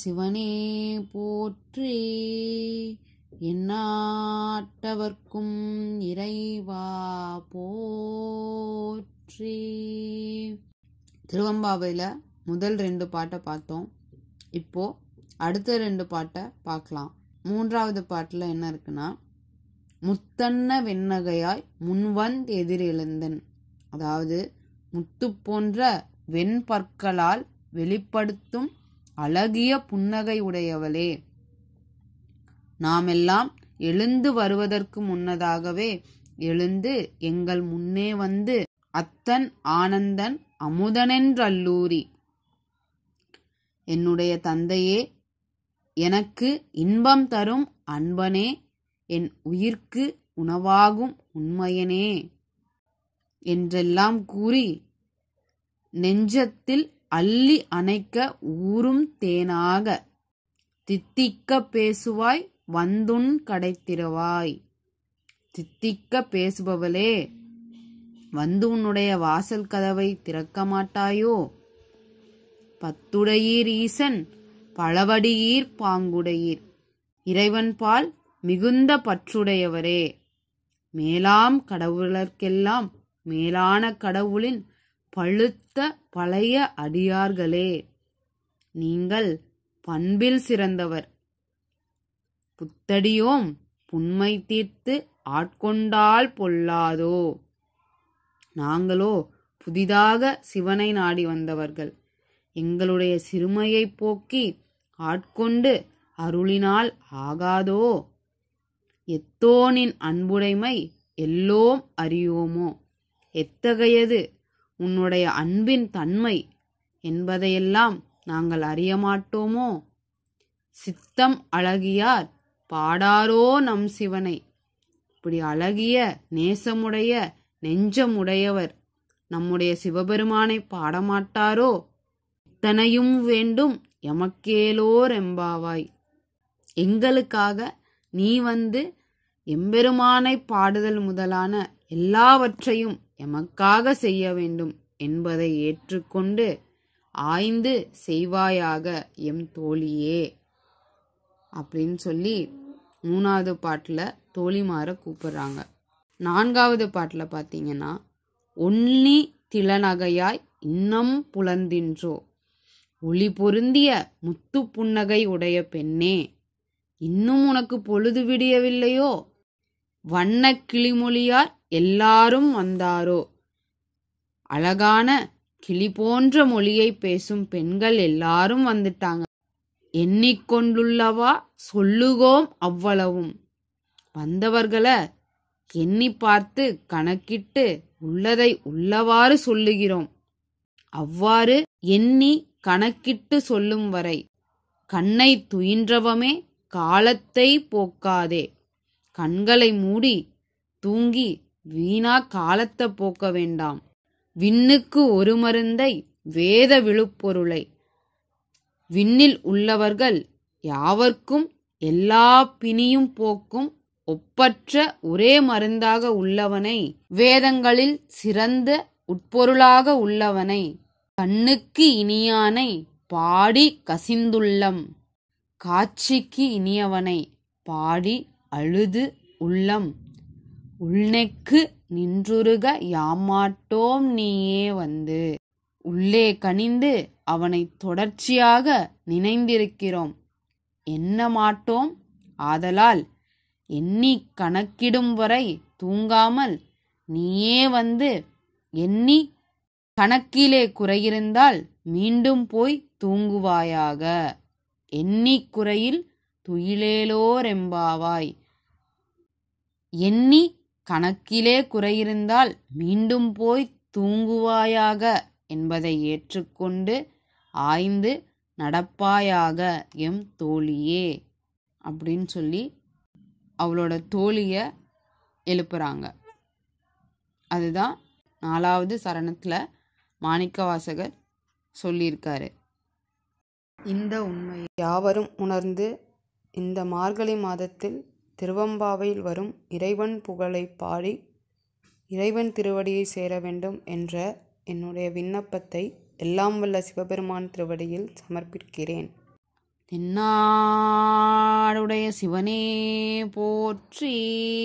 சிவனே போற்றி எந்நாட்டவர்க்கும் இறைவா போற்றி திருவம்பாவையில் முதல் ரெண்டு பாட்டை பார்த்தோம் இப்போ அடுத்த ரெண்டு பாட்டை பார்க்கலாம் மூன்றாவது பாட்டில் என்ன இருக்குன்னா முத்தன்ன வெண்ணகையாய் முன்வந்த் எதிரெழுந்தன் அதாவது முத்து போன்ற வெண்பற்களால் வெளிப்படுத்தும் அழகிய புன்னகை உடையவளே நாமெல்லாம் எழுந்து வருவதற்கு முன்னதாகவே எழுந்து எங்கள் முன்னே வந்து அத்தன் ஆனந்தன் அமுதனென்றல்லூரி என்னுடைய தந்தையே எனக்கு இன்பம் தரும் அன்பனே என் உயிர்க்கு உணவாகும் உண்மையனே என்றெல்லாம் கூறி நெஞ்சத்தில் அள்ளி அணைக்க ஊறும் தேனாக தித்திக்க பேசுவாய் வந்துன் கடைத்திருவாய் தித்திக்க பேசுபவளே வந்து உன்னுடைய வாசல் கதவை திறக்க மாட்டாயோ பத்துடையீர் ஈசன் பழவடியீர் பாங்குடையீர் இறைவன் பால் மிகுந்த பற்றுடையவரே மேலாம் கடவுளர்க்கெல்லாம் மேலான கடவுளின் பழுத்த பழைய அடியார்களே நீங்கள் பண்பில் சிறந்தவர் புத்தடியோம் புண்மை தீர்த்து ஆட்கொண்டால் பொல்லாதோ நாங்களோ புதிதாக சிவனை நாடி வந்தவர்கள் எங்களுடைய சிறுமையைப் போக்கி ஆட்கொண்டு அருளினால் ஆகாதோ எத்தோனின் அன்புடைமை எல்லோம் அறியோமோ எத்தகையது உன்னுடைய அன்பின் தன்மை என்பதையெல்லாம் நாங்கள் அறிய மாட்டோமோ சித்தம் அழகியார் பாடாரோ நம் சிவனை இப்படி அழகிய நேசமுடைய நெஞ்சமுடையவர் நம்முடைய சிவபெருமானை பாடமாட்டாரோ இத்தனையும் வேண்டும் எமக்கேலோர் எம்பாவாய் எங்களுக்காக நீ வந்து எம்பெருமானை பாடுதல் முதலான எல்லாவற்றையும் எமக்காக செய்ய வேண்டும் என்பதை ஏற்றுக்கொண்டு ஆய்ந்து செய்வாயாக எம் தோழியே அப்படின்னு சொல்லி மூணாவது பாட்டில் தோழிமாரை கூப்பிடுறாங்க நான்காவது பாட்டில் பார்த்தீங்கன்னா ஒன்னி திளநகையாய் இன்னம் புலந்தின்றோ ஒளி பொருந்திய முத்து புன்னகை உடைய பெண்ணே இன்னும் உனக்கு பொழுது விடியவில்லையோ வண்ண கிளிமொழியார் எல்லாரும் வந்தாரோ அழகான கிளி போன்ற மொழியை பேசும் பெண்கள் எல்லாரும் வந்துட்டாங்க எண்ணிக்கொண்டுள்ளவா சொல்லுகோம் அவ்வளவும் வந்தவர்களை எண்ணி பார்த்து கணக்கிட்டு உள்ளதை உள்ளவாறு சொல்லுகிறோம் அவ்வாறு எண்ணி கணக்கிட்டு சொல்லும் வரை கண்ணை துயின்றவமே காலத்தை போக்காதே கண்களை மூடி தூங்கி வீணா காலத்தை போக்க வேண்டாம் விண்ணுக்கு ஒரு மருந்தை வேத விழுப்பொருளை விண்ணில் உள்ளவர்கள் யாவர்க்கும் எல்லா பிணியும் போக்கும் ஒப்பற்ற ஒரே மருந்தாக உள்ளவனை வேதங்களில் சிறந்த உட்பொருளாக உள்ளவனை கண்ணுக்கு இனியானை பாடி கசிந்துள்ளம் காட்சிக்கு இனியவனை பாடி அழுது உள்ளம் உள்நெக்கு நின்றுருக யாமாட்டோம் நீயே வந்து உள்ளே கனிந்து அவனை தொடர்ச்சியாக நினைந்திருக்கிறோம் எண்ண மாட்டோம் ஆதலால் எண்ணி கணக்கிடும் வரை தூங்காமல் நீயே வந்து எண்ணி கணக்கிலே குறையிருந்தால் மீண்டும் போய் தூங்குவாயாக எண்ணி குறையில் துயிலேலோரெம்பாவாய் எண்ணி கணக்கிலே குறையிருந்தால் மீண்டும் போய் தூங்குவாயாக என்பதை ஏற்றுக்கொண்டு ஆய்ந்து நடப்பாயாக எம் தோழியே அப்படின்னு சொல்லி அவளோட தோழிய எழுப்புறாங்க அதுதான் நாலாவது சரணத்தில் மாணிக்கவாசகர் சொல்லியிருக்காரு இந்த உண்மை யாவரும் உணர்ந்து இந்த மார்கழி மாதத்தில் திருவம்பாவையில் வரும் இறைவன் புகழை பாடி இறைவன் திருவடியை சேர வேண்டும் என்ற என்னுடைய விண்ணப்பத்தை எல்லாம் வல்ல சிவபெருமான் திருவடியில் சமர்ப்பிக்கிறேன் தென்னாடுடைய சிவனே போற்றி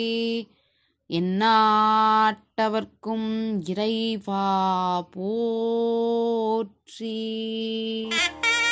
எந்நாட்டவர்க்கும் இறைவா போற்றி